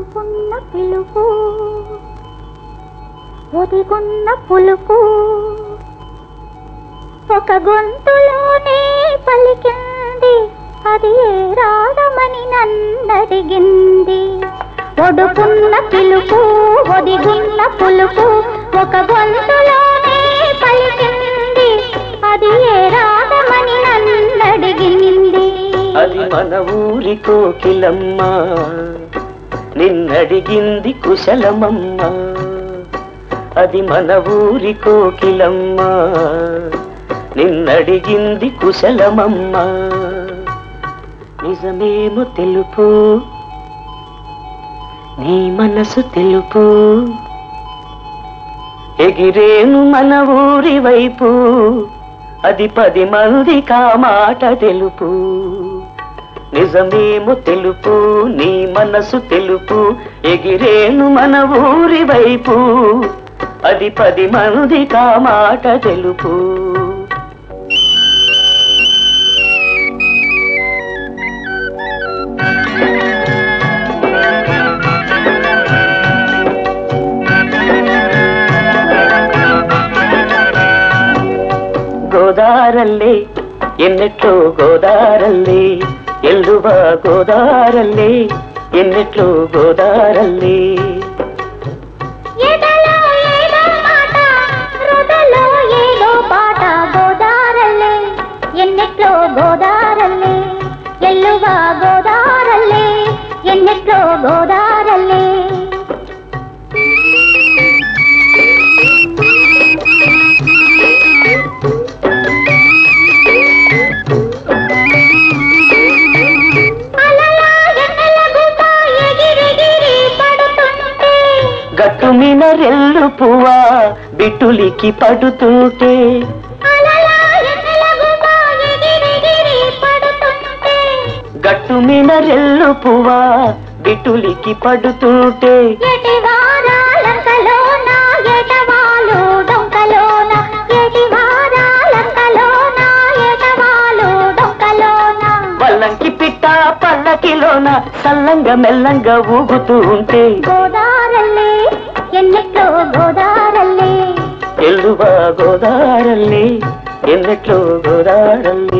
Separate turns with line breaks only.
ఒడుకున్న పిలుపు ఒదిగున్న పులుపు ఒక గొంతులోనే పలికింది అది ఏ రాగమని నన్నడిగింది ఒడుకున్న పిలుపు ఒదిగున్న పులుపు ఒక గొంతులోనే పలికింది అది ఏ రాగమని నన్నడిగింది
అది మన ఊరి కోకిలమ్మ నిన్నడిగింది కుశలమమ్మ అది మన ఊరి కోకిలమ్మ నిన్నడిగింది కుశలమమ్మ నిజమేమో తెలుపు నీ మనసు తెలుపు ఎగిరేను మన ఊరి వైపు అది పది మంది కామాట తెలుపు నిజమేమో తెలుపు నీ మనసు తెలుపు ఎగిరేను మన ఊరి వైపు అది పది మంది కామాట తెలుపు ಗೋದಾರಲ್ಲೇ ಎನ್ನೆಟ್ಲೋ ಗೋದಾರಲ್ಲೇ ಎಳ್ಳುವ ಗೋದಾರಲ್ಲೇ ಎನ್ನೆಟ್ಲೋ ಗೋದಾರಲ್ಲೇ
ఎదలో ఏదో మాట హృదలో ఏదో పాట గోదారల్లే ఎన్నెట్లో గోదారల్లే ఎల్లువ గోదారల్లే ఎన్నెట్లో గోదారల్లే అలలా ఎన్నెల గుమ్మ ఎగిరెగిరి పడుతుంటే
గట్టు మీద రెల్లు పువ్వా బిట్టులికి పడుతుంటే
అలలా ఎన్నెల గుమ్మ ఎగిరెగిరి పడుతుంటే
గట్టు మీద రెల్లు పువ్వా బిట్టులికి పడుతుంటే
ఎటి వారాలంకలోన ఎటవాలు డొంకలోన ఎటి వారాలంకలోన ఎటవాలు డొంకలోన
పల్లంకి పిట్ట పల్లకిలోన సల్లంగా మెల్లంగా ఊగుతూ ఉంటే
గోదారల్లే ఎన్నెట్లో గోదారల్లే
ఎల్లువ గోదారల్లి ఎన్నెట్లో గోదారల్లి